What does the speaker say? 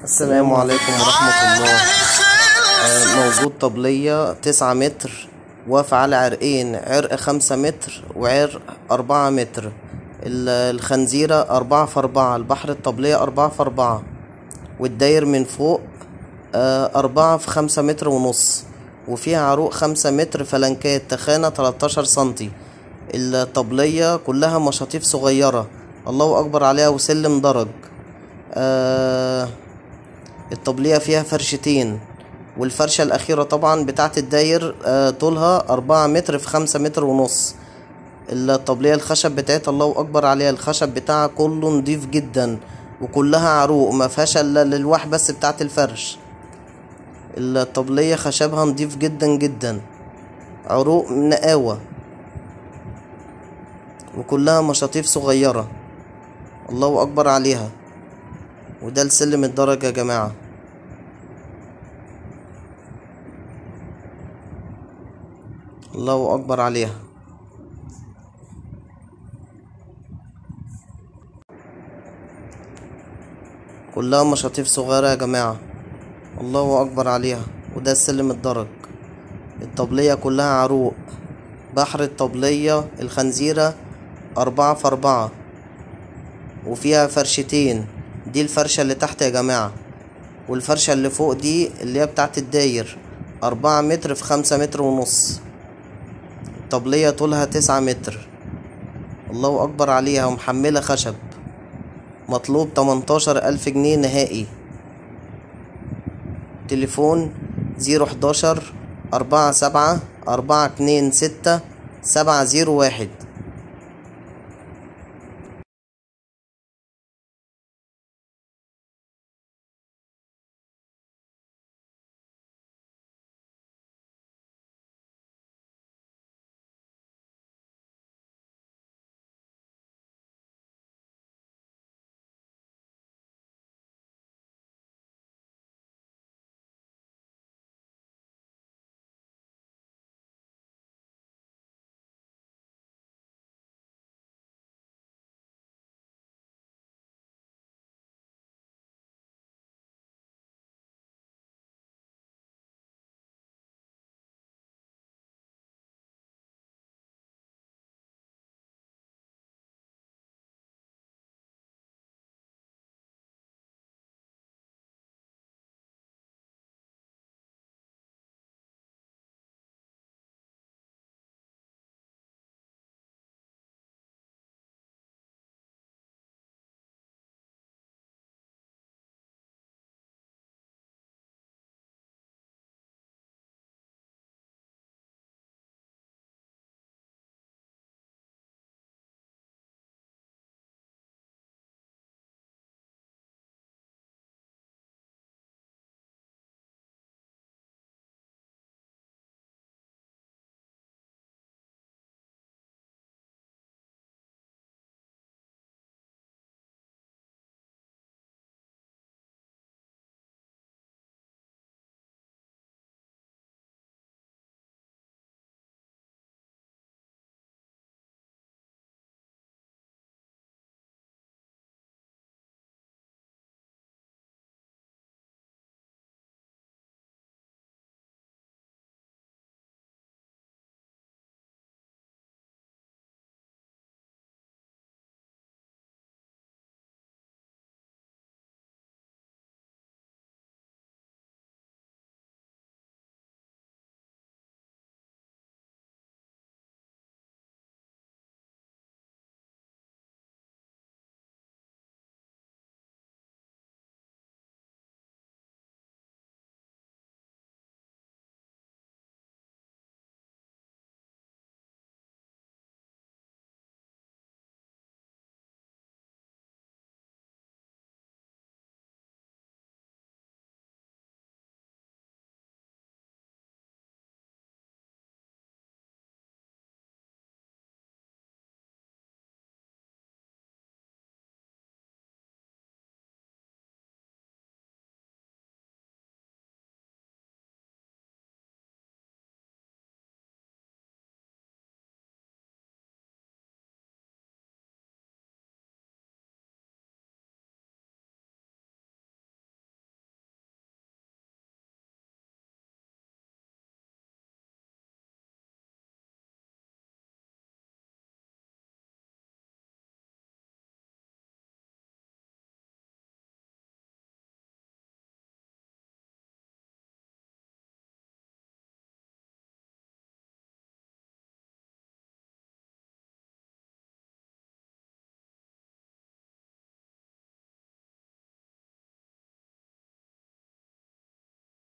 السلام عليكم ورحمة الله آه، موجود طبلية تسعة متر واقف على عرقين عرق خمسة متر وعرق أربعة متر ال- الخنزيرة أربعة في أربعة البحر الطبلية أربعة في أربعة والداير من فوق آه، أربعة في خمسة متر ونص وفيها عروق خمسة متر فلنكات تخانة تلاتاشر سنتي الطبلية كلها مشاطيف صغيرة الله أكبر عليها وسلم درج آه الطبلية فيها فرشتين والفرشة الأخيرة طبعا بتاعت الداير آه طولها أربعة متر في خمسة متر ونص الطبلية الخشب بتاعتها الله أكبر عليها الخشب بتاعها كله نضيف جدا وكلها عروق ما فيهاش إلا الألواح بس بتاعت الفرش الطبلية خشبها نضيف جدا جدا عروق نقاوة وكلها مشاطيف صغيرة الله أكبر عليها وده السلم الدرجة يا جماعة الله أكبر عليها كلها مشاطيف صغيرة يا جماعة الله أكبر عليها وده السلم الدرج الطبلية كلها عروق بحر الطبلية الخنزيرة أربعة في أربعة وفيها فرشتين دي الفرشة اللي تحت يا جماعة والفرشة اللي فوق دي اللي هي بتاعت الداير أربعة متر في خمسة متر ونص الطبلية طولها تسعة متر الله أكبر عليها ومحملة خشب مطلوب تمنتاشر ألف جنيه نهائي تليفون زيرو حداشر أربعة سبعة أربعة اتنين ستة سبعة زيرو واحد